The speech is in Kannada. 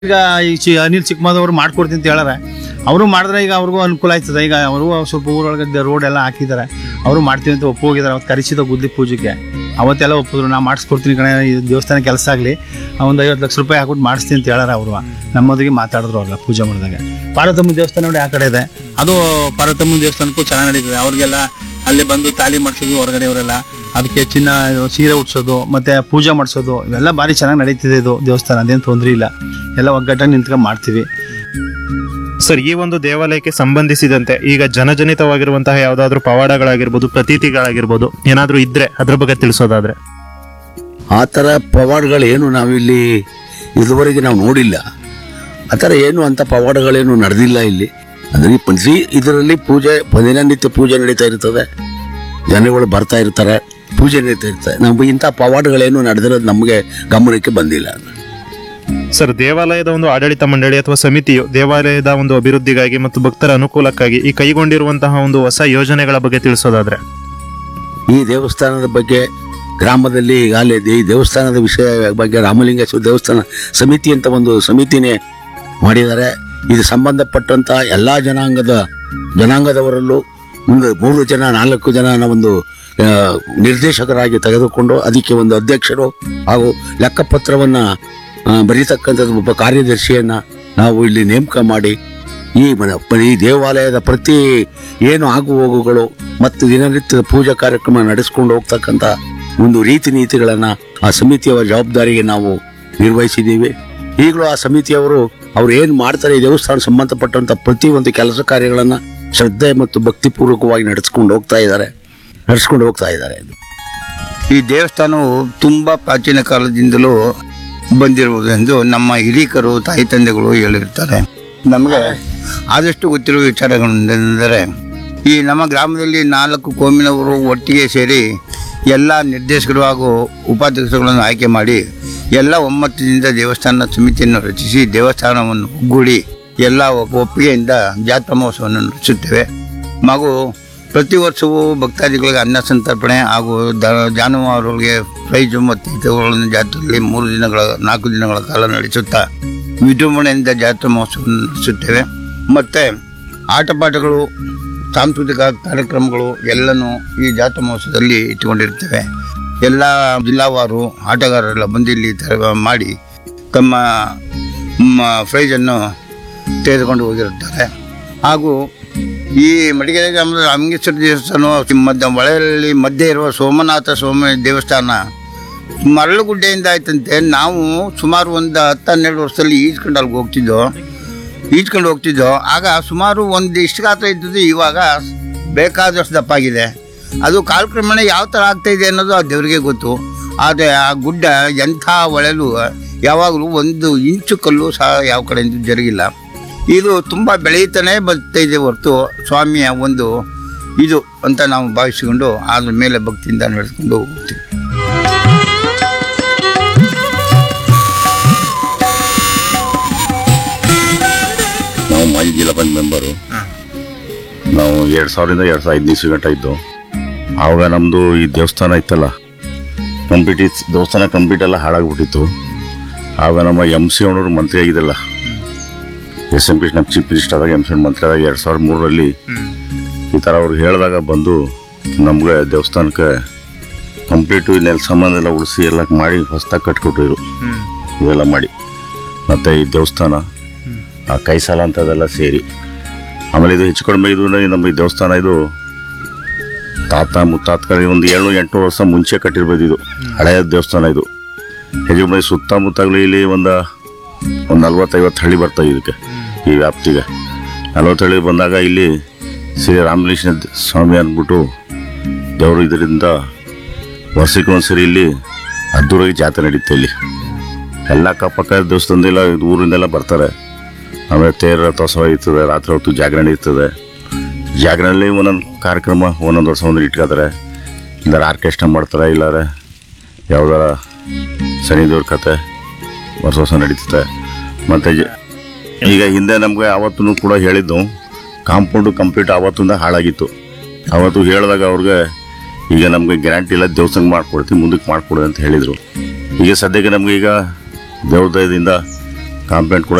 ಈಗ ಈ ಚಿ ಅನಿಲ್ ಚಿಕ್ಕಮದವ್ರು ಮಾಡ್ಕೊಡ್ತೀನಿ ಅಂತ ಹೇಳಾರೆ ಅವರು ಮಾಡಿದ್ರೆ ಈಗ ಅವ್ರಿಗೂ ಅನುಕೂಲ ಆಯ್ತದೆ ಈಗ ಅವರು ಸ್ವಲ್ಪ ಊರೊಳಗೆ ರೋಡ್ ಎಲ್ಲ ಹಾಕಿದ್ದಾರೆ ಅವರು ಮಾಡ್ತೀವಿ ಅಂತ ಒಪ್ಪು ಹೋಗಿದ್ದಾರೆ ಅವತ್ತು ಕರೆಸಿದ ಗುದ್ಲಿ ಪೂಜೆಗೆ ಅವತ್ತೆಲ್ಲ ಒಪ್ಪಿದ್ರು ನಾ ಮಾಡಿಸ್ಕೊಡ್ತೀನಿ ಕಣೆ ಈ ದೇವಸ್ಥಾನ ಕೆಲಸ ಆಗಲಿ ಒಂದು ಐವತ್ತು ಲಕ್ಷ ರೂಪಾಯಿ ಹಾಕ್ಬಿಟ್ಟು ಮಾಡಿಸ್ತೀನಿ ಅಂತ ಹೇಳಾರ ಅವರು ನಮ್ಮೊಂದಿಗೆ ಮಾತಾಡಿದ್ರು ಅವ್ರಲ್ಲ ಪೂಜೆ ಮಾಡಿದಾಗ ಪಾರ್ವತಮ್ಮ ದೇವಸ್ಥಾನ ನೋಡಿ ಆ ಕಡೆ ಇದೆ ಅದು ಪಾರ್ವತಮ್ಮ ದೇವಸ್ಥಾನಕ್ಕೂ ಚೆನ್ನಾಗಿ ನಡೀತದೆ ಅವ್ರಿಗೆಲ್ಲ ಅಲ್ಲಿ ಬಂದು ತಾಲಿ ಮಾಡಿಸೋದು ಹೊರಗಡೆ ಅವರೆಲ್ಲ ಅದಕ್ಕೆ ಚಿನ್ನ ಸೀರೆ ಉಡ್ಸೋದು ಮತ್ತೆ ಪೂಜೆ ಮಾಡಿಸೋದು ಇವೆಲ್ಲ ಭಾರಿ ಚೆನ್ನಾಗಿ ನಡೀತಿದೆ ಇದು ದೇವಸ್ಥಾನ ಅದೇನು ತೊಂದರೆ ಇಲ್ಲ ಎಲ್ಲ ಒಗ್ಗಟ್ಟಾಗಿ ನಿಂತ್ಕೊಂಡು ಮಾಡ್ತೀವಿ ಸರ್ ಈ ಒಂದು ದೇವಾಲಯಕ್ಕೆ ಸಂಬಂಧಿಸಿದಂತೆ ಈಗ ಜನಜನಿತವಾಗಿರುವಂತಹ ಯಾವ್ದಾದ್ರು ಪವಾಡಗಳಾಗಿರ್ಬೋದು ಪ್ರತೀತಿಗಳಾಗಿರ್ಬೋದು ಏನಾದ್ರೂ ಇದ್ರೆ ಅದ್ರ ಬಗ್ಗೆ ತಿಳಿಸೋದಾದ್ರೆ ಆ ಥರ ಪವಾಡಗಳೇನು ನಾವಿಲ್ಲಿ ಇದುವರೆಗೆ ನಾವು ನೋಡಿಲ್ಲ ಆ ಥರ ಏನು ಅಂತ ಪವಾಡಗಳೇನು ನಡೆದಿಲ್ಲ ಇಲ್ಲಿ ಅಂದರೆ ಈ ಪಂಚಿ ಇದರಲ್ಲಿ ಪೂಜೆ ದಿನನಿತ್ಯ ಪೂಜೆ ನಡೀತಾ ಇರ್ತದೆ ಜನಗಳು ಬರ್ತಾ ಇರ್ತಾರೆ ಪೂಜೆ ನಡೀತಾ ಇರ್ತದೆ ನಮ್ಗೆ ಇಂಥ ಪವಾಡಗಳೇನು ನಡೆದಿರೋದು ನಮಗೆ ಗಮನಕ್ಕೆ ಬಂದಿಲ್ಲ ಸರ್ ದೇವಾಲಯದ ಒಂದು ಆಡಳಿತ ಮಂಡಳಿ ಅಥವಾ ಸಮಿತಿಯು ದೇವಾಲಯದ ಒಂದು ಅಭಿವೃದ್ಧಿಗಾಗಿ ಮತ್ತು ಭಕ್ತರ ಅನುಕೂಲಕ್ಕಾಗಿ ಈ ಕೈಗೊಂಡಿರುವಂತಹ ಒಂದು ಹೊಸ ಯೋಜನೆಗಳ ಬಗ್ಗೆ ತಿಳಿಸೋದಾದ್ರೆ ಈ ದೇವಸ್ಥಾನದ ಬಗ್ಗೆ ಗ್ರಾಮದಲ್ಲಿ ಈಗಾಗಲೇ ಈ ದೇವಸ್ಥಾನದ ವಿಷಯ ಬಗ್ಗೆ ರಾಮಲಿಂಗೇಶ್ವರ ದೇವಸ್ಥಾನ ಸಮಿತಿ ಅಂತ ಒಂದು ಸಮಿತಿನೇ ಮಾಡಿದ್ದಾರೆ ಇದು ಸಂಬಂಧಪಟ್ಟಂತ ಎಲ್ಲಾ ಜನಾಂಗದ ಜನಾಂಗದವರಲ್ಲೂ ಒಂದು ಮೂರು ಜನ ನಾಲ್ಕು ಜನ ಒಂದು ಆ, ನಿರ್ದೇಶಕರಾಗಿ ತೆಗೆದುಕೊಂಡು ಅದಕ್ಕೆ ಒಂದು ಅಧ್ಯಕ್ಷರು ಹಾಗೂ ಲೆಕ್ಕಪತ್ರವನ್ನ ಆ, ಬರೀತಕ್ಕಂಥದ್ದು ಒಬ್ಬ ಕಾರ್ಯದರ್ಶಿಯನ್ನ ನಾವು ಇಲ್ಲಿ ನೇಮಕ ಮಾಡಿ ಈ ಮನ- ಈ ದೇವಾಲಯದ ಪ್ರತಿ ಏನು ಆಗು ಹೋಗುಗಳು ಮತ್ತು ದಿನನಿತ್ಯದ ಪೂಜಾ ಕಾರ್ಯಕ್ರಮ ನಡೆಸ್ಕೊಂಡು ಹೋಗ್ತಕ್ಕಂಥ ಒಂದು ರೀತಿ ನೀತಿಗಳನ್ನ ಆ ಸಮಿತಿಯವರ ಜವಾಬ್ದಾರಿಗೆ ನಾವು ನಿರ್ವಹಿಸಿದ್ದೀವಿ ಈಗಲೂ ಆ ಸಮಿತಿಯವರು ಅವ್ರು ಏನ್ ಮಾಡ್ತಾರೆ ಈ ದೇವಸ್ಥಾನ ಸಂಬಂಧಪಟ್ಟಂತ ಪ್ರತಿ ಒಂದು ಕೆಲಸ ಕಾರ್ಯಗಳನ್ನ ಶ್ರದ್ಧೆ ಮತ್ತು ಭಕ್ತಿಪೂರ್ವಕವಾಗಿ ನಡೆಸ್ಕೊಂಡು ಹೋಗ್ತಾ ಇದ್ದಾರೆ ನಡೆಸ್ಕೊಂಡು ಹೋಗ್ತಾ ಇದ್ದಾರೆ ಈ ದೇವಸ್ಥಾನವು ತುಂಬ ಪ್ರಾಚೀನ ಕಾಲದಿಂದಲೂ ಬಂದಿರುವುದೆಂದು ನಮ್ಮ ಹಿರೀಕರು ತಾಯಿ ತಂದೆಗಳು ಹೇಳಿರ್ತಾರೆ ನಮಗೆ ಆದಷ್ಟು ಗೊತ್ತಿರುವ ವಿಚಾರಗಳೆಂದರೆ ಈ ನಮ್ಮ ಗ್ರಾಮದಲ್ಲಿ ನಾಲ್ಕು ಕೋಮಿನವರು ಒಟ್ಟಿಗೆ ಸೇರಿ ಎಲ್ಲ ನಿರ್ದೇಶಕರು ಹಾಗೂ ಉಪಾಧ್ಯಕ್ಷರುಗಳನ್ನು ಆಯ್ಕೆ ಮಾಡಿ ಎಲ್ಲ ಒಮ್ಮತದಿಂದ ದೇವಸ್ಥಾನ ಸಮಿತಿಯನ್ನು ರಚಿಸಿ ದೇವಸ್ಥಾನವನ್ನು ಒಗ್ಗೂಡಿ ಎಲ್ಲ ಒಪ್ಪಿಗೆಯಿಂದ ಜಾತ್ರಾ ಮಹೋತ್ಸವವನ್ನು ನಡೆಸುತ್ತೇವೆ ಹಾಗೂ ಪ್ರತಿ ವರ್ಷವೂ ಭಕ್ತಾದಿಗಳಿಗೆ ಅನ್ನ ಸಂತರ್ಪಣೆ ಹಾಗೂ ದ ಜಾನುವಾರುಗಳಿಗೆ ಪ್ರೈಜು ಮತ್ತು ಇತರಗಳನ್ನು ಜಾತ್ರೆಯಲ್ಲಿ ಮೂರು ದಿನಗಳ ನಾಲ್ಕು ದಿನಗಳ ಕಾಲ ನಡೆಸುತ್ತಾ ವಿಜೃಂಭಣೆಯಿಂದ ಜಾತ್ರಾ ಮಹೋತ್ಸವ ನಡೆಸುತ್ತೇವೆ ಮತ್ತು ಆಟಪಾಠಗಳು ಸಾಂಸ್ಕೃತಿಕ ಕಾರ್ಯಕ್ರಮಗಳು ಎಲ್ಲನೂ ಈ ಜಾತ್ರಾ ಮಹೋತ್ಸವದಲ್ಲಿ ಇಟ್ಟುಕೊಂಡಿರ್ತೇವೆ ಎಲ್ಲ ಜಿಲ್ಲಾವಾರು ಆಟಗಾರರೆಲ್ಲ ಬಂದು ಇಲ್ಲಿ ತರ- ಮಾಡಿ ತಮ್ಮ ಪ್ರೈಜನ್ನು ತೆಗೆದುಕೊಂಡು ಹೋಗಿರುತ್ತಾರೆ ಹಾಗೂ ಈ ಮಡಿಕೇರಿ ಗ್ರಾಮದ ರಾಮಲಿಂಗೇಶ್ವರ ದೇವಸ್ಥಾನ ಮಧ್ಯ ಹೊಳೆಯಲ್ಲಿ ಮಧ್ಯೆ ಇರುವ ಸೋಮನಾಥ ಸೋಮ ದೇವಸ್ಥಾನ ಮರಳುಗುಡ್ಡೆಯಿಂದ ಆಯ್ತಂತೆ ನಾವು ಸುಮಾರು ಒಂದು ಹತ್ತು ಹನ್ನೆರಡು ವರ್ಷದಲ್ಲಿ ಈಜ್ಕೊಂಡು ಅಲ್ಲಿಗೆ ಹೋಗ್ತಿದ್ದೋ ಈಜ್ಕೊಂಡು ಹೋಗ್ತಿದ್ದೋ ಆಗ ಸುಮಾರು ಒಂದು ಇಷ್ಟು ಗಾತ್ರ ಇದ್ದದ್ದು ಇವಾಗ ಬೇಕಾದಷ್ಟು ದಪ್ಪಾಗಿದೆ ಅದು ಕಾಲಕ್ರಮೇಣ ಯಾವ ಥರ ಆಗ್ತಾ ಇದೆ ಅನ್ನೋದು ಆ ದೇವರಿಗೆ ಗೊತ್ತು ಆದರೆ ಆ ಗುಡ್ಡ ಎಂಥ ಹೊಳೆಲು ಯಾವಾಗಲೂ ಒಂದು ಇಂಚು ಕಲ್ಲು ಸಹ ಯಾವ ಕಡೆಯಿಂದ ಜರುಗಿಲ್ಲ ಇದು ತುಂಬ ಬೆಳೆಯುತ್ತಾನೆ ಬರ್ತಾ ಇದೆ ಹೊರತು ಸ್ವಾಮಿಯ ಒಂದು ಇದು ಅಂತ ನಾವು ಭಾವಿಸಿಕೊಂಡು ಅದ್ರ ಮೇಲೆ ಭಕ್ತಿಯಿಂದ ನಡೆಸ್ಕೊಂಡು ಹೋಗ್ತೀವಿ ನಾವು ಮಾಜಿ ಜಿಲ್ಲಾ ಪಂಚಾಯತ್ ಮೆಂಬರು ನಾವು ಎರಡು ಸಾವಿರದಿಂದ ಎರಡು ಸಾವಿರದ ಐದು ಇಸ್ವಿ ಗಂಟ ಇದ್ದು ಆವಾಗ ನಮ್ಮದು ಈ ದೇವಸ್ಥಾನ ಇತ್ತಲ್ಲ ಕಂಪ್ಲೀಟ್ ಇತ್ತು ದೇವಸ್ಥಾನ ಕಂಪ್ಲೀಟ್ ಎಲ್ಲ ಹಾಳಾಗ್ಬಿಟ್ಟಿತ್ತು ಆವಾಗ ನಮ್ಮ ಎಮ್ ಸಿ ಅವನವರು ಮಂತ್ರಿ ಆಗಿದ್ದಲ್ಲ ಎಸ್ ಎಂ ಪಿ ನಮ್ಮ ಚೀಫ್ ಮಿನಿಸ್ಟರ್ ಆದಾಗ ಎಮ್ ಸಿ ಮಂತ್ರಿ ಆದಾಗ ಎರಡು ಸಾವಿರದ ಮೂರರಲ್ಲಿ ಈ ಥರ ಅವ್ರು ಹೇಳಿದಾಗ ಬಂದು ನಮಗೆ ದೇವಸ್ಥಾನಕ್ಕೆ ಕಂಪ್ಲೀಟು ನೆಲ ಸಾಮಾನು ಎಲ್ಲ ಉಳಿಸಿ ಎಲ್ಲ ಮಾಡಿ ಹೊಸ್ದಾಗಿ ಕಟ್ಕೊಟ್ಟಿರು ಇವೆಲ್ಲ ಮಾಡಿ ಮತ್ತು ಈ ದೇವಸ್ಥಾನ ಆ ಕೈ ಸಾಲ ಅಂತದೆಲ್ಲ ಸೇರಿ ಆಮೇಲೆ ಇದು ಹೆಚ್ಚು ಕಡಿಮೆ ಇದು ನಮ್ಮ ಈ ದೇವಸ್ಥಾನ ಇದು ತಾತ ಮುತ್ತಾತ್ಕಳಿ ಒಂದು ಏಳು ಎಂಟು ವರ್ಷ ಮುಂಚೆ ಕಟ್ಟಿರ್ಬೋದು ಇದು ಹಳೆಯ ದೇವಸ್ಥಾನ ಇದು ಹೆಚ್ಚು ಕಡಿಮೆ ಸುತ್ತಮುತ್ತಗಳು ಇಲ್ಲಿ ಒಂದು ಒಂದು ನಲ್ವತ್ತೈವತ್ತು ಹಳ್ಳಿ ಬರ್ತವೆ ಇದಕ್ಕೆ ಈ ವ್ಯಾಪ್ತಿಗೆ ನಲ್ವತ್ತು ಹಳ್ಳಿ ಬಂದಾಗ ಇಲ್ಲಿ ಶ್ರೀ ರಾಮಲಿಂಗ ಸ್ವಾಮಿ ಅಂದ್ಬಿಟ್ಟು ದೇವರು ಇದರಿಂದ ವರ್ಷಕ್ಕೆ ಒಂದ್ಸರಿ ಇಲ್ಲಿ ಅದ್ದೂರಾಗಿ ಜಾತ್ರೆ ನಡೀತೆ ಇಲ್ಲಿ ಎಲ್ಲ ಅಕ್ಕಪಕ್ಕ ದೇವಸ್ಥಾನದೆಲ್ಲ ಊರಿಂದೆಲ್ಲ ಬರ್ತಾರೆ ಆಮೇಲೆ ತೇರ ರಥೋತ್ಸವ ಇರ್ತದೆ ರಾತ್ರಿ ಹೊತ್ತು ಜಾಗರಣೆ ಇರ್ತದೆ ಜಾಗರಣೆಯಲ್ಲಿ ಒಂದೊಂದು ಕಾರ್ಯಕ್ರಮ ಒಂದೊಂದು ವರ್ಷ ಒಂದು ಇಟ್ಕೋತಾರೆ ಇಲ್ಲಾರ ಆರ್ಕೆಸ್ಟ್ರಾ ಮಾಡ್ತಾರೆ ಇಲ್ಲಾರ ಯಾವ್ದಾರ ಶನಿ ದೇವ್ರ ಕತೆ ವರ್ಷ ವರ್ಷ ನಡೀತದೆ ಮತ್ತು ಈಗ ಹಿಂದೆ ನಮಗೆ ಆವತ್ತೂ ಕೂಡ ಹೇಳಿದ್ದು ಕಾಂಪೌಂಡು ಕಂಪ್ಲೀಟ್ ಆವತ್ತಿಂದ ಹಾಳಾಗಿತ್ತು ಅವತ್ತು ಹೇಳಿದಾಗ ಅವ್ರಿಗೆ ಈಗ ನಮಗೆ ಗ್ಯಾರಂಟಿ ಇಲ್ಲ ದೇವಸ್ಥಾನ ಮಾಡ್ಕೊಡ್ತೀವಿ ಮುಂದಕ್ಕೆ ಮಾಡ್ಕೊಡಿ ಅಂತ ಹೇಳಿದರು ಈಗ ಸದ್ಯಕ್ಕೆ ನಮಗೆ ಈಗ ದೇವ್ರದಯದಿಂದ ಕಾಂಪ್ಲೇಂಟ್ ಕೂಡ